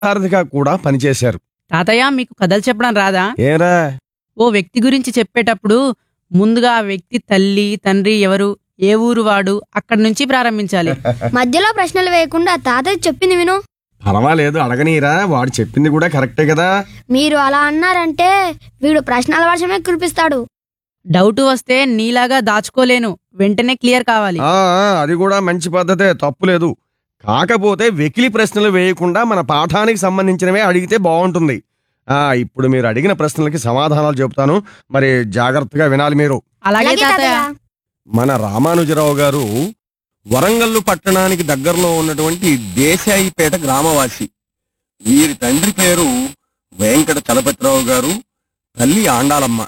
సారథిగా కూడా పనిచేశారు తాతయ్య మీకు కథలు చెప్పడం రాదా ఏరా ఓ వ్యక్తి గురించి చెప్పేటప్పుడు ముందుగా ఆ వ్యక్తి తల్లి తండ్రి ఎవరు ఏ ఊరు వాడు అక్కడి నుంచి ప్రారంభించాలి మధ్యలో ప్రశ్నలు వేయకుండా తాతయ్య చెప్పింది విను పర్వాలేదు అడగనీరా వాడు చెప్పింది కూడా కరెక్టే కదా మీరు అలా అన్నారంటే వీడు ప్రశ్నల వర్షమే కురిపిస్తాడు డౌట్ వస్తే నీలాగా దాచుకోలేను వెంటనే క్లియర్ కావాలి ఆ ఆ, అది కూడా మంచి పద్ధతే తప్పులేదు కాకపోతే వెకిలి ప్రశ్నలు వేయకుండా మన పాఠానికి సంబంధించినవే అడిగితే బాగుంటుంది ఆ ఇప్పుడు మీరు అడిగిన ప్రశ్నలకి సమాధానాలు చెబుతాను మరి జాగ్రత్తగా వినాలి మీరు అలాగే అలాగే తాతయ్య తాతయ్య మన రామానుజరావు గారు వరంగల్లు పట్టణానికి దగ్గరలో ఉన్నటువంటి దేశాయిపేట గ్రామవాసి వీరి తండ్రి పేరు వెంకట చలపతిరావు గారు తల్లి ఆండాలమ్మ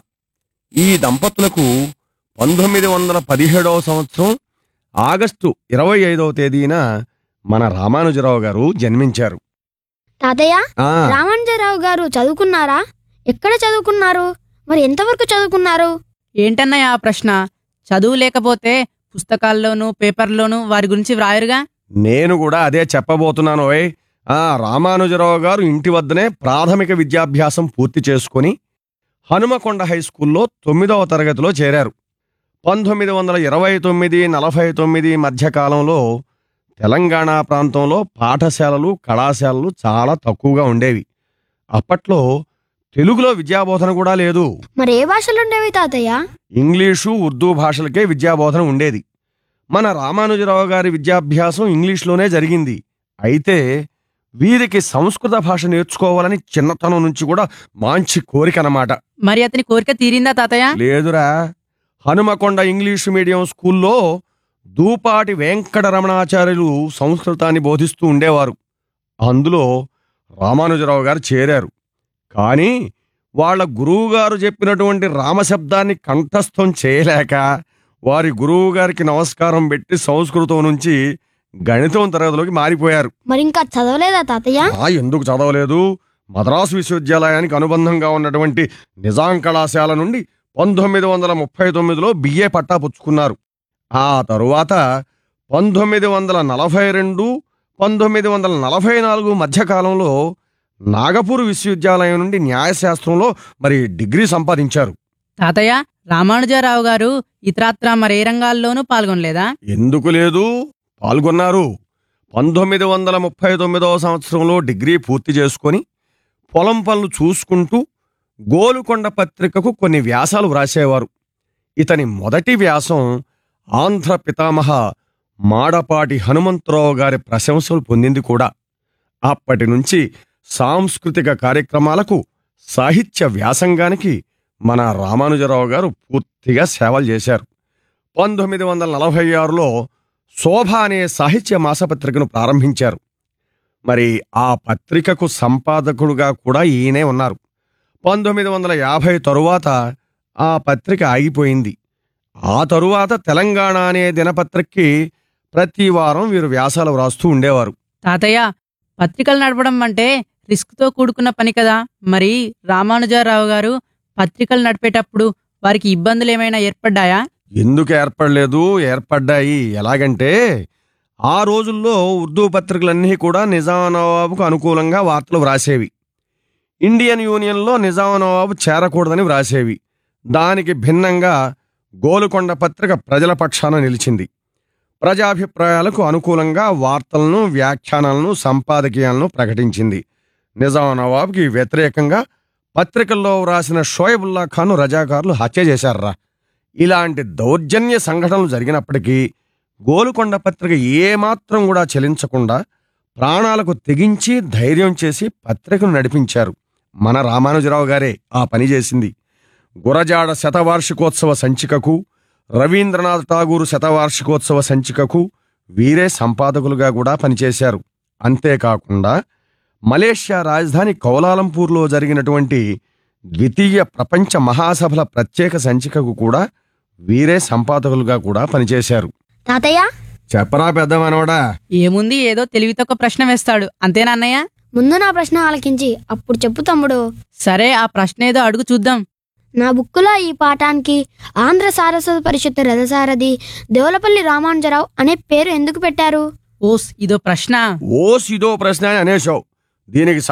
ఈ దంపతులకు పంతొమ్మిది వందల పదిహేడవ సంవత్సరం ఆగస్టు ఇరవై ఐదవ తేదీన మన రామానుజరావు గారు జన్మించారు తాతయ్య ఆ రామానుజరావు గారు చదువుకున్నారా ఎక్కడ చదువుకున్నారు మరి ఎంతవరకు చదువుకున్నారు ఏంటన్నయ్య ఆ ప్రశ్న చదువు లేకపోతే పుస్తకాల్లోనూ పేపర్లోనూ వారి గురించి వ్రాయరుగా నేను కూడా అదే చెప్పబోతున్నాను ఓయ్ ఆ రామానుజరావు గారు ఇంటి వద్దనే ప్రాథమిక విద్యాభ్యాసం పూర్తి చేసుకొని హనుమకొండ హై స్కూల్లో తొమ్మిదవ తరగతిలో చేరారు పంతొమ్మిది వందల ఇరవై తొమ్మిది నలభై తొమ్మిది మధ్యకాలంలో తెలంగాణ ప్రాంతంలో పాఠశాలలు కళాశాలలు చాలా తక్కువగా ఉండేవి అప్పట్లో తెలుగులో విద్యాబోధన కూడా లేదు మరి ఏ భాషలు ఉండేవి తాతయ్య ఇంగ్లీషు ఉర్దూ భాషలకే విద్యాబోధన ఉండేది మన రామానుజరావు గారి విద్యాభ్యాసం ఇంగ్లీష్లోనే జరిగింది అయితే వీరికి సంస్కృత భాష నేర్చుకోవాలని చిన్నతనం నుంచి కూడా మంచి కోరిక అన్నమాట మరి అతని కోరిక తీరిందా తాతయ్య లేదురా హనుమకొండ ఇంగ్లీషు మీడియం స్కూల్లో దూపాటి వెంకటరమణాచార్యులు సంస్కృతాన్ని బోధిస్తూ ఉండేవారు అందులో రామానుజరావు గారు చేరారు కానీ వాళ్ళ గురువుగారు చెప్పినటువంటి రామశబ్దాన్ని కంఠస్థం చేయలేక వారి గురువు గారికి నమస్కారం పెట్టి సంస్కృతం నుంచి గణితం తరగతిలోకి మారిపోయారు మరి ఇంకా చదవలేదా తాతయ్య ఆ ఎందుకు చదవలేదు మద్రాసు విశ్వవిద్యాలయానికి అనుబంధంగా ఉన్నటువంటి నిజాం కళాశాల నుండి పంతొమ్మిది వందల ముప్పై తొమ్మిదిలో బిఏ పట్టా పుచ్చుకున్నారు ఆ తరువాత పంతొమ్మిది వందల నలభై రెండు పంతొమ్మిది వందల నలభై నాలుగు మధ్యకాలంలో నాగపూర్ విశ్వవిద్యాలయం నుండి న్యాయశాస్త్రంలో మరి డిగ్రీ సంపాదించారు తాతయ్య రామానుజరావు గారు ఇతరాత్ర మరే రంగాల్లోనూ పాల్గొనలేదా ఎందుకు లేదు పాల్గొన్నారు పంతొమ్మిది వందల ముప్పై తొమ్మిదవ సంవత్సరంలో డిగ్రీ పూర్తి చేసుకొని పొలం పనులు చూసుకుంటూ గోలుకొండ పత్రికకు కొన్ని వ్యాసాలు వ్రాసేవారు ఇతని మొదటి వ్యాసం ఆంధ్ర పితామహ మాడపాటి హనుమంతరావు గారి ప్రశంసలు పొందింది కూడా అప్పటి నుంచి సాంస్కృతిక కార్యక్రమాలకు సాహిత్య వ్యాసంగానికి మన రామానుజరావు గారు పూర్తిగా సేవలు చేశారు పంతొమ్మిది వందల నలభై ఆరులో శోభ అనే సాహిత్య మాసపత్రికను ప్రారంభించారు మరి ఆ పత్రికకు సంపాదకుడుగా కూడా ఈయనే ఉన్నారు పంతొమ్మిది వందల యాభై తరువాత ఆ పత్రిక ఆగిపోయింది ఆ తరువాత తెలంగాణ అనే దినపత్రికకి ప్రతి వారం వీరు వ్యాసాలు వ్రాస్తూ ఉండేవారు తాతయ్య పత్రికలు నడపడం అంటే రిస్క్తో కూడుకున్న పని కదా మరి రామానుజరావు గారు పత్రికలు నడిపేటప్పుడు వారికి ఇబ్బందులు ఏమైనా ఏర్పడ్డాయా ఎందుకు ఏర్పడలేదు ఏర్పడ్డాయి ఎలాగంటే ఆ రోజుల్లో ఉర్దూ పత్రికలన్నీ కూడా నిజాం నవాబుకు అనుకూలంగా వార్తలు వ్రాసేవి ఇండియన్ యూనియన్లో నిజాం నవాబు చేరకూడదని వ్రాసేవి దానికి భిన్నంగా గోలుకొండ పత్రిక ప్రజల పక్షాన నిలిచింది ప్రజాభిప్రాయాలకు అనుకూలంగా వార్తలను వ్యాఖ్యానాలను సంపాదకీయాలను ప్రకటించింది నిజాం నవాబుకి వ్యతిరేకంగా పత్రికల్లో వ్రాసిన షోయబుల్లా ఖాన్ రజాకారులు హత్య చేశారా ఇలాంటి దౌర్జన్య సంఘటనలు జరిగినప్పటికీ గోలుకొండ పత్రిక ఏమాత్రం కూడా చెలించకుండా ప్రాణాలకు తెగించి ధైర్యం చేసి పత్రికను నడిపించారు మన రామానుజరావు గారే ఆ పని చేసింది గురజాడ శతవార్షికోత్సవ సంచికకు రవీంద్రనాథ్ ఠాగూరు శతవార్షికోత్సవ సంచికకు వీరే సంపాదకులుగా కూడా పనిచేశారు అంతేకాకుండా మలేషియా రాజధాని కౌలాలంపూర్లో జరిగినటువంటి ద్వితీయ ప్రపంచ మహాసభల ప్రత్యేక సంచికకు కూడా వీరే సంపాదకులుగా కూడా పనిచేశారు తాతయ్య చెప్పరా పెద్ద మనవడా ఏముంది ఏదో తెలివితొక్క ప్రశ్న వేస్తాడు అంతేనా అన్నయ్య ముందు నా ప్రశ్న ఆలకించి అప్పుడు చెప్పు తమ్ముడు సరే ఆ ప్రశ్న ఏదో అడుగు చూద్దాం నా బుక్కులో ఈ పాఠానికి ఆంధ్ర సారస్వత పరిషత్ రథసారథి దేవులపల్లి రామానుజరావు అనే పేరు ఎందుకు పెట్టారు ఓస్ ఇదో ప్రశ్న ఓ సిదో ప్రశ్న అని అనేశావు దీనికి